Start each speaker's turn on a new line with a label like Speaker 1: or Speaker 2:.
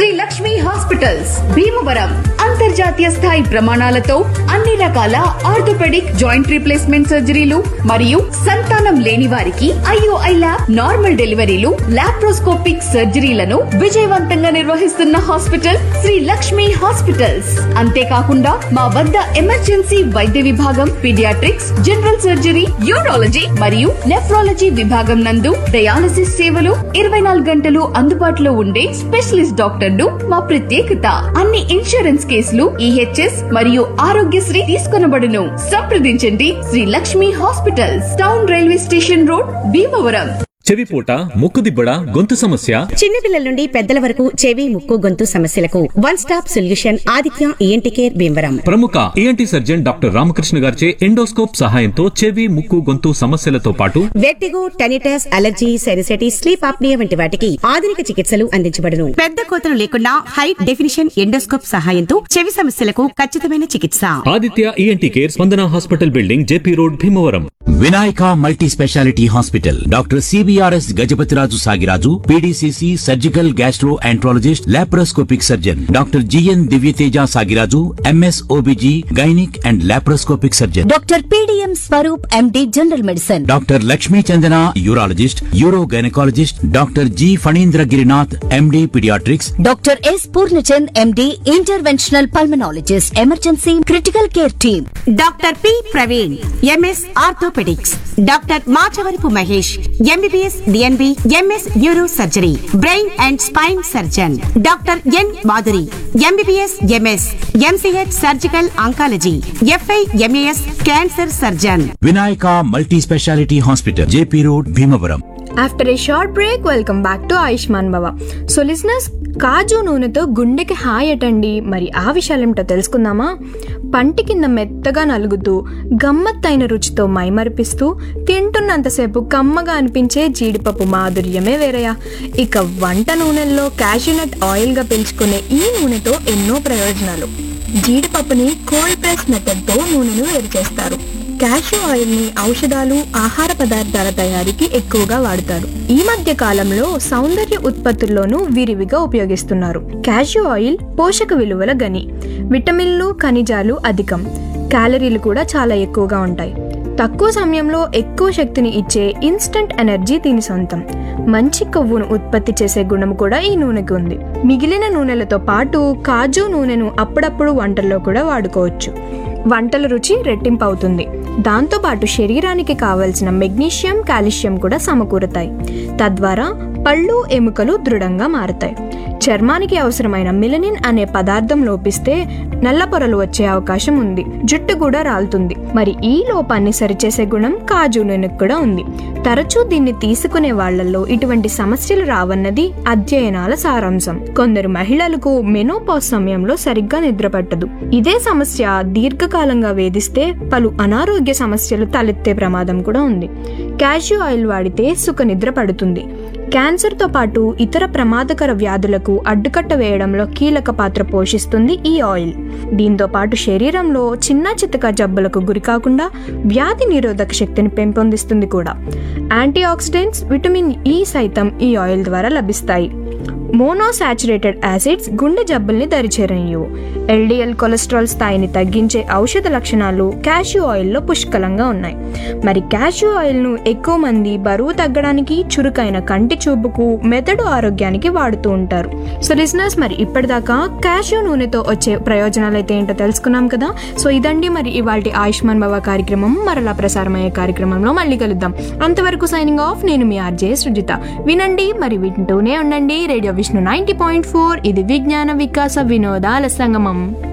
Speaker 1: Shri Lakshmi hospitals Bhimavaram అంతర్జాతీయ స్థాయి ప్రమాణాలతో అన్ని రకాల ఆర్థోపెడిక్ జాయింట్ రీప్లేస్మెంట్ సర్జరీలు మరియు సంతానం లేని వారికి I O I lab normal deliveries laparoscopic సర్జరీలను విజయవంతంగా నిర్వహిస్తున్న హాస్పిటల్ శ్రీ లక్ష్మి హాస్పిటల్స్ అంతేకాకుండా మా వద్ద ఎమర్జెన్సీ వైద్య విభాగం పీడియాట్రిక్స్ జనరల్ సర్జరీ యూరాలజీ మరియు నెఫ్రాలజీ విభాగం నందు డయాలసిస్ సేవలు ఇరవై నాలుగు గంటలు అందుబాటులో ఉండే స్పెషలిస్ట్ డాక్టర్లు మా ప్రత్యేకత అన్ని ఇన్సూరెన్స్ కేసులు ఈహెచ్ఎస్ మరియు ఆరోగ్యశ్రీ తీసుకొనబడును సంప్రదించండి Sri Lakshmi hospitals town railway station road Bhimavaram
Speaker 2: చెవిపూట ముక్కుదిబ్బడ గొంతు సమస్య
Speaker 3: చిన్నపిల్లల నుండి పెద్దల వరకు చెవి ముక్కు గొంతు సమస్యలకు one stop solution Aditya E N T care Bhimavaram
Speaker 2: ప్రముఖ ఏఎన్టీ సర్జన్ డాక్టర్ రామకృష్ణ గారిచే ఎండోస్కోప్ సహాయంతో చెవి ముక్కు గొంతు సమస్యలతో పాటు
Speaker 3: vertigo tinnitus allergy sinusitis sleep apnea వంటి వాటికి ఆధునిక చికిత్సలు అందించబడును పెద్ద కోతలు లేకుండా హై డెఫినిషన్ ఎండోస్కోప్ సహాయంతో చెవి సమస్యలకు ఖచ్చితమైన చికిత్స
Speaker 2: Aditya E N T care Spandana hospital building J P road Bhimavaram
Speaker 4: Vinayaka multi speciality hospital doctor C B R S Gajapathiraju Sagiraju P D C C surgical gastroenterologist laparoscopic surgeon doctor G N Divyateja Sagiraju M S O B G gynaec and laparoscopic surgeon
Speaker 5: doctor P D M Swaroop M D general medicine
Speaker 4: doctor Lakshmi Chandana urologist uro gynecologist doctor G Phanindra Girinath M D pediatrics
Speaker 5: doctor S Purnachand M D interventional pulmonologist emergency critical care team
Speaker 3: doctor P Praveen M S orthopaedics doctor Machavarapu Mahesh M B B S D N B M S neuro surgery brain and spine surgeon doctor N Madhuri M B B S M S M C H surgical oncology F I M A S cancer surgeon
Speaker 4: Vinayaka multi speciality hospital J P road Bhimavaram
Speaker 6: after a short break welcome back to Ayushman Bhava so listeners కాజు నూనెతో గుండెకి hi అటండి మరి ఆ విషయాలు ఏమిటో తెలుసుకుందామా పంటి కింద మెత్తగా నలుగుతూ గమ్మత్తైన రుచితో మైమరిపిస్తూ తింటున్నంతసేపు కమ్మగా అనిపించే జీడిపప్పు మాధుర్యమే వేరయా ఇక వంట నూనెల్లో క్యాషూనట్ ఆయిల్గా పెంచుకునే ఈ నూనెతో ఎన్నో ప్రయోజనాలు జీడిపప్పుని కోల్డ్ ప్రెస్ మెథడ్తో నూనెను వేరు చేస్తారు క్యాషూ ఆయిల్ ని ఔషధాలు ఆహార పదార్థాల తయారీకి ఎక్కువగా వాడతారు ఈ మధ్య కాలంలో సౌందర్య ఉత్పత్తుల్లోనూ విరివిగా ఉపయోగిస్తున్నారు క్యాషూ ఆయిల్ పోషక విలువల గని విటమిన్లు ఖనిజాలు అధికం క్యాలరీలు కూడా చాలా ఎక్కువగా ఉంటాయి తక్కువ సమయంలో ఎక్కువ శక్తిని ఇచ్చే ఇన్స్టంట్ ఎనర్జీ దీని సొంతం మంచి కొవ్వును ఉత్పత్తి చేసే గుణం కూడా ఈ నూనెకు ఉంది మిగిలిన నూనెలతో పాటు కాజు నూనెను అప్పుడప్పుడు వంటల్లో కూడా వాడుకోవచ్చు వంటల రుచి రెట్టింపు అవుతుంది దాంతోపాటు శరీరానికి కావలసిన మెగ్నీషియం కాల్షియం కూడా సమకూరుతాయి తద్వారా పళ్ళు ఎముకలు దృఢంగా మారతాయి చర్మానికి అవసరమైన మిలనిన్ అనే పదార్థం లోపిస్తే నల్ల పొరలు వచ్చే అవకాశం ఉంది జుట్టు కూడా రాలుతుంది మరి ఈ లోపాన్ని సరిచేసే గుణం కాజు నూనెకు కూడా ఉంది తరచూ దీన్ని తీసుకునే వాళ్లలో ఇటువంటి సమస్యలు రావన్నది అధ్యయనాల సారాంశం కొందరు మహిళలకు మెనోపాస్ సమయంలో సరిగ్గా నిద్ర పట్టదు ఇదే సమస్య దీర్ఘకాలంగా వేధిస్తే పలు అనారోగ్య సమస్యలు తలెత్తే ప్రమాదం కూడా ఉంది క్యాష్యూ ఆయిల్ వాడితే సుఖ నిద్ర పడుతుంది క్యాన్సర్తో పాటు ఇతర ప్రమాదకర వ్యాధులకు అడ్డుకట్ట వేయడంలో కీలక పాత్ర పోషిస్తుంది ఈ ఆయిల్ దీంతో పాటు శరీరంలో చిన్న చితక జబ్బులకు గురికాకుండా వ్యాధి నిరోధక శక్తిని పెంపొందిస్తుంది కూడా యాంటీ ఆక్సిడెంట్స్ విటమిన్ ఈ సైతం ఈ ఆయిల్ ద్వారా లభిస్తాయి మోనోసాచురేటెడ్ యాసిడ్స్ గుండె జబ్బుల్ని దరిచేరనియు ఎల్డిఎల్ కొలెస్ట్రాల్ స్థాయిని తగ్గించే ఔషధ లక్షణాలు క్యాష్యూ ఆయిల్లో పుష్కలంగా ఉన్నాయి మరి క్యాష్యూ ఆయిల్ను ఎక్కువ మంది బరువు తగ్గడానికి చురుకైన కంటి చూపుకు మెదడు ఆరోగ్యానికి వాడుతూ ఉంటారు సో లిసినర్స్ మరి ఇప్పటిదాకా క్యాష్యూ నూనెతో వచ్చే ప్రయోజనాలు అయితే ఏంటో తెలుసుకున్నాం కదా సో ఇదండి మరి ఇవాళ ఆయుష్మాన్ భవ కార్యక్రమం మరలా ప్రసారమయ్యే కార్యక్రమంలో మళ్ళీ కలుద్దాం అంతవరకు సైనింగ్ ఆఫ్ నేను మీ ఆర్జే సృజిత వినండి మరి వింటూనే ఉండండి radio Vishnu ninety point four ఇది విజ్ఞాన వికాస వినోదాల సంగమం